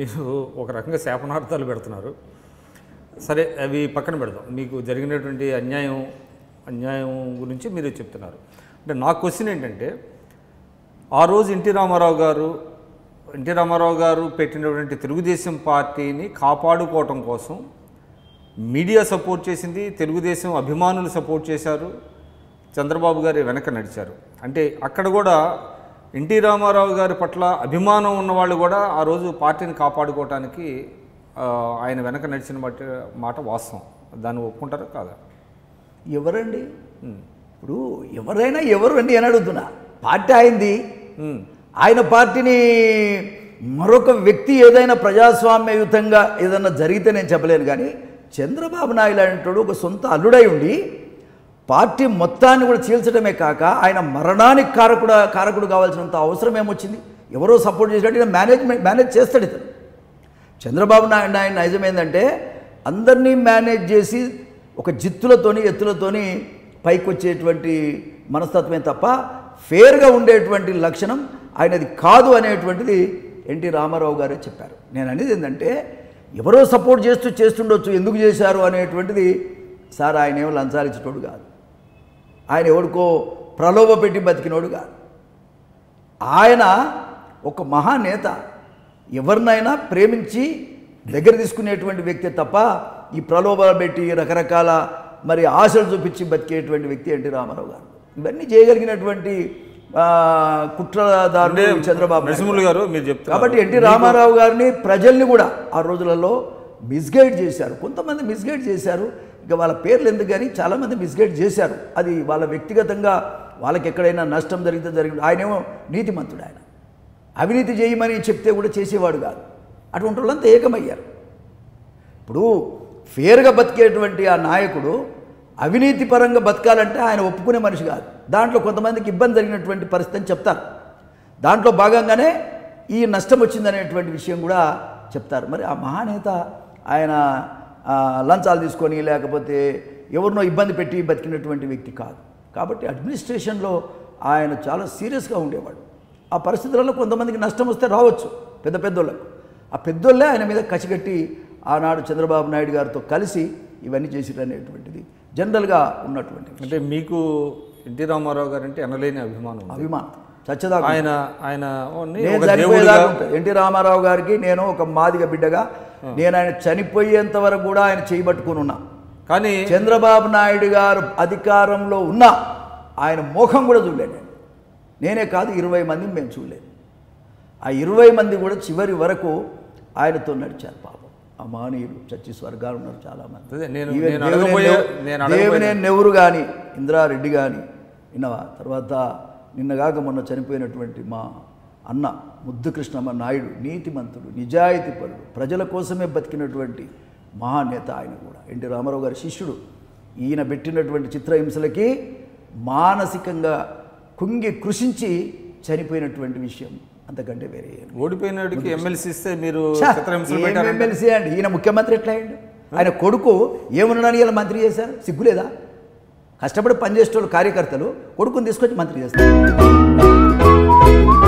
మీరు ఒక రకంగా శాపనార్థాలు పెడుతున్నారు సరే అవి పక్కన పెడదాం మీకు జరిగినటువంటి అన్యాయం అన్యాయం గురించి మీరు చెప్తున్నారు అంటే నా క్వశ్చన్ ఏంటంటే ఆ రోజు ఎన్టీ రామారావు గారు ఎన్టీ రామారావు గారు పెట్టినటువంటి తెలుగుదేశం పార్టీని కాపాడుకోవటం కోసం మీడియా సపోర్ట్ చేసింది తెలుగుదేశం అభిమానులు సపోర్ట్ చేశారు చంద్రబాబు గారి వెనక నడిచారు అంటే అక్కడ కూడా ఎన్టీ రామారావు గారి పట్ల అభిమానం ఉన్నవాళ్ళు కూడా ఆ రోజు పార్టీని కాపాడుకోవటానికి ఆ, ఆయన వెనక నడిచిన మాట మాట వాస్తవం దాన్ని ఒప్పుకుంటారా కాదా ఎవరండి ఇప్పుడు ఎవరైనా ఎవరు అండి అని అడుగుతున్నా పార్టీ అయింది ఉమ్, ఆయన పార్టీని మరొక వ్యక్తి ఏదైనా ప్రజాస్వామ్యయుతంగా ఏదైనా జరిగితే నేను చెప్పలేను కానీ చంద్రబాబు నాయుడు అనేటోడు ఒక సొంత అల్లుడై ఉండి పార్టీ మొత్తాన్ని కూడా చీల్చడమే కాక ఆయన మరణానికి కారకుడు కారకుడు కావాల్సినంత అవసరం ఏమొచ్చింది ఎవరో సపోర్ట్ చేసినట్టు ఈయన మేనేజ్మెంట్ మేనేజ్ చేస్తాడు ఇతను చంద్రబాబు నాయుడు నాయుడు నైజం ఏంటంటే అందరినీ మేనేజ్ చేసి ఒక జిత్తులతోని ఎత్తులతోని పైకి వచ్చేటువంటి మనస్తత్వమే తప్ప ఫేర్గా ఉండేటువంటి లక్షణం ఆయనది కాదు అనేటువంటిది ఎన్టీ రామారావు గారే చెప్పారు నేను అనేది ఏంటంటే ఎవరో సపోర్ట్ చేస్తూ చేస్తుండొచ్చు ఎందుకు చేశారు అనేటువంటిది సార్ ఆయన ఏమో లంచాలు ఇచ్చేటోడు కాదు ఆయన ఎవడికో ప్రలోభ పెట్టి బతికినోడు కాదు ఆయన ఒక మహానేత ఎవరినైనా ప్రేమించి దగ్గర తీసుకునేటువంటి వ్యక్తి తప్ప ఈ ప్రలోభాలు పెట్టి రకరకాల మరి ఆశలు చూపించి బతికేటువంటి వ్యక్తి ఎన్టీ రామారావు గారు ఇవన్నీ చేయగలిగినటువంటి ఆ, కుట్రదారుడు అంటే చంద్రబాబు నాయుడు. నరసింహులు గారు మీరు చెప్తున్నారు కాబట్టి ఎన్టీ రామారావు గారిని ప్రజల్ని కూడా ఆ రోజులలో మిస్గైడ్ చేశారు కొంతమంది మిస్గైడ్ చేశారు ఇక వాళ్ళ పేర్లు ఎందుకు కానీ చాలామంది మిస్గైడ్ చేశారు అది వాళ్ళ వ్యక్తిగతంగా వాళ్ళకి ఎక్కడైనా నష్టం జరిగితే జరిగింది ఆయనేమో నీతిమంతుడు ఆయన అవినీతి చేయమని చెప్తే కూడా చేసేవాడు కాదు అటువంటి వాళ్ళంతా ఏకమయ్యారు ఇప్పుడు ఫేర్గా బతికేటువంటి ఆ నాయకుడు అవినీతి పరంగా బతకాలంటే ఆయన ఒప్పుకునే మనిషి కాదు దాంట్లో కొంతమందికి ఇబ్బంది జరిగినటువంటి పరిస్థితి అని చెప్తారు దాంట్లో భాగంగానే ఈ నష్టం వచ్చిందనేటువంటి విషయం కూడా చెప్తారు మరి ఆ మహానేత ఆయన ఆ, లంచాలు తీసుకొని లేకపోతే ఎవరినో ఇబ్బంది పెట్టి బతికినటువంటి వ్యక్తి కాదు కాబట్టి అడ్మినిస్ట్రేషన్లో ఆయన చాలా సీరియస్గా ఉండేవాడు ఆ పరిస్థితులలో కొంతమందికి నష్టం వస్తే రావచ్చు పెద్ద పెద్దోళ్ళకు ఆ పెద్దోళ్ళే ఆయన మీద కసిగట్టి ఆనాడు చంద్రబాబు నాయుడు గారితో కలిసి ఇవన్నీ చేసిరు అనేటువంటిది జనరల్గా ఉన్నటువంటి అంటే మీకు ఎన్టీ రామారావు గారు అంటే ఎనలేని అభిమానం ఉంది. అభిమానం చచ్చదాకా ఆయన ఆయన ఓన్ని నేను ఒక చనిపోయేదాకా దేవుడిగా ఉంటా. ఎన్టీ రామారావు గారికి నేను ఒక మాదిగ బిడ్డగా నేను ఆయన చనిపోయేంత వరకు కూడా ఆయన చేయబట్టుకుని ఉన్నా కానీ చంద్రబాబు నాయుడు గారు అధికారంలో ఉన్నా ఆయన మోఖం కూడా చూడలేదు నేను నేనే కాదు ఇరవై మంది మేము చూడలేదు ఆ ఇరవై మంది కూడా చివరి వరకు ఆయనతో నడిచారు పాపం ఆ మానీయులు చచ్చి స్వర్గాలు ఉన్నారు చాలామంది అదే నేను ఈవెన్ నేను దేవినేని అడగబోయే నెవ్- నేను అడగబోయే దేవినేని నెవరు కానీ ఇంద్రారెడ్డి కానీ విన్నవా తర్వాత నిన్నగాక మొన్న చనిపోయినటువంటి మా అన్న ముద్దు కృష్ణమ్మ నాయుడు నీతిమంతుడు నిజాయితీపరుడు ప్రజల కోసమే బతికినటువంటి మహానేత ఆయన కూడా ఎన్టీ రామారావు గారి శిష్యుడు ఈయన పెట్టినటువంటి చిత్రహింసలకి మానసికంగా కుంగి కృషించి చనిపోయినటువంటి విషయం అంతకంటే వేరే ఏం లేదు. ఓడిపోయినాడికి ఎమ్మెల్సీ ఇస్తే మీరు ఛా, చిత్రహింసలు ఏం పెట్టారంటే ఎమ్మెల్సీ అండి ఈయన ముఖ్యమంత్రి ఎట్లా అయ్యాడు ఆయన కొడుకు ఏమన్నాడని ఇలా మంత్రి చేశారు సిగ్గులేదా కష్టపడి పనిచేసేటోళ్ళు కార్యకర్తలు కొడుకుని తీసుకొచ్చి మంత్రి చేస్తారు